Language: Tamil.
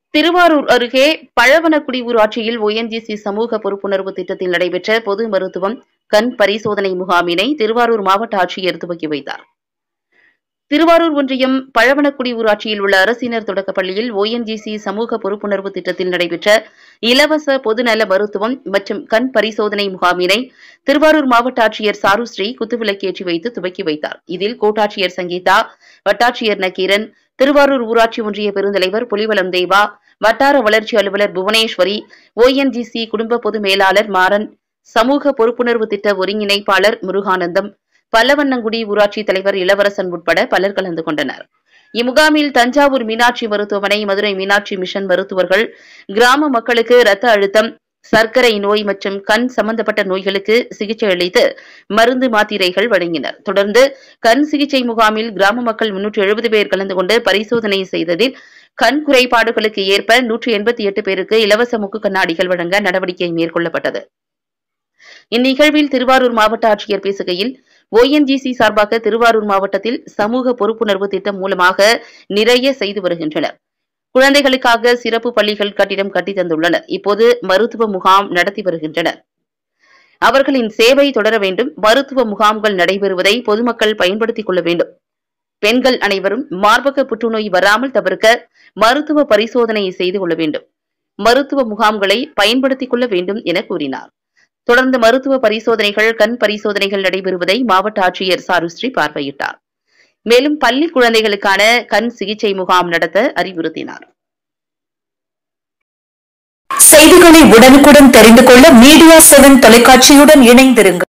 திருவாரூர் அருகே பழவனக்குடி ஊராட்சியில் ஒஎன்ஜிசி சமூக பொறுப்புணர்வு திட்டத்தில் நடைபெற்ற பொது மருத்துவம் கண் பரிசோதனை முகாமினை திருவாரூர் மாவட்ட ஆட்சியர் துவக்கி வைத்தார் திருவாரூர் ஒன்றியம் பழவனக்குடி ஊராட்சியில் உள்ள அரசினர் தொடக்கப் பள்ளியில் ஒஎன்ஜிசி சமூக பொறுப்புணர்வு திட்டத்தில் நடைபெற்ற இலவச பொதுநல மருத்துவம் மற்றும் கண் பரிசோதனை முகாமினை திருவாரூர் மாவட்ட ஆட்சியர் சாருஸ்ரீ குத்துவிளக்கேற்றி வைத்து துவக்கி வைத்தார் இதில் கோட்டாட்சியர் சங்கீதா வட்டாட்சியர் நக்கீரன் திருவாரூர் ஊராட்சி ஒன்றிய பெருந்தலைவர் புலிவலம் தேவா வட்டார வளர்ச்சி அலுவலர் புவனேஸ்வரி ஓஎன்ஜிசி குடும்ப பொது மேலாளர் மாறன் சமூக பொறுப்புணர்வு திட்ட ஒருங்கிணைப்பாளர் முருகானந்தம் பல்லவண்ணங்குடி ஊராட்சி தலைவர் இளவரசன் உட்பட பலர் கலந்து கொண்டனர் இம்முகாமில் தஞ்சாவூர் மீனாட்சி மருத்துவமனை மதுரை மீனாட்சி மிஷன் மருத்துவர்கள் கிராம மக்களுக்கு இரத்த அழுத்தம் சர்க்கரை நோய் மற்றும் கண் சம்பந்தப்பட்ட நோய்களுக்கு சிகிச்சை அளித்து மருந்து மாத்திரைகள் வழங்கினர் தொடர்ந்து கண் சிகிச்சை முகாமில் கிராம மக்கள் முன்னூற்று எழுபது பேர் கலந்து கொண்டு பரிசோதனை செய்ததில் கண் குறைபாடுகளுக்கு ஏற்ப நூற்று எண்பத்தி எட்டு பேருக்கு இலவச முக்கு கண்ணாடிகள் வழங்க நடவடிக்கை மேற்கொள்ளப்பட்டது இந்நிகழ்வில் திருவாரூர் மாவட்ட ஆட்சியர் பேசுகையில் ஓஎன்ஜிசி சார்பாக திருவாரூர் மாவட்டத்தில் சமூக பொறுப்புணர்வு திட்டம் மூலமாக நிறைய செய்து வருகின்றனர் குழந்தைகளுக்காக சிறப்பு பள்ளிகள் கட்டிடம் கட்டி தந்துள்ளனர் இப்போது மருத்துவ முகாம் நடத்தி வருகின்றனர் அவர்களின் சேவை தொடர வேண்டும் மருத்துவ முகாம்கள் நடைபெறுவதை பொதுமக்கள் பயன்படுத்திக் கொள்ள வேண்டும் பெண்கள் அனைவரும் மார்பக புற்றுநோய் வராமல் தவிர்க்க மருத்துவ பரிசோதனை செய்து கொள்ள வேண்டும் மருத்துவ முகாம்களை பயன்படுத்திக் கொள்ள வேண்டும் என கூறினார் தொடர்ந்து மருத்துவ பரிசோதனைகள் கண் பரிசோதனைகள் நடைபெறுவதை மாவட்ட ஆட்சியர் சாருஸ்ரீ பார்வையிட்டார் மேலும் பள்ளி குழந்தைகளுக்கான கண் சிகிச்சை முகாம் நடத்த அறிவுறுத்தினார் செய்திகளை உடனுக்குடன் தெரிந்து கொள்ள மீடியா செவன் தொலைக்காட்சியுடன் இணைந்திருங்கள்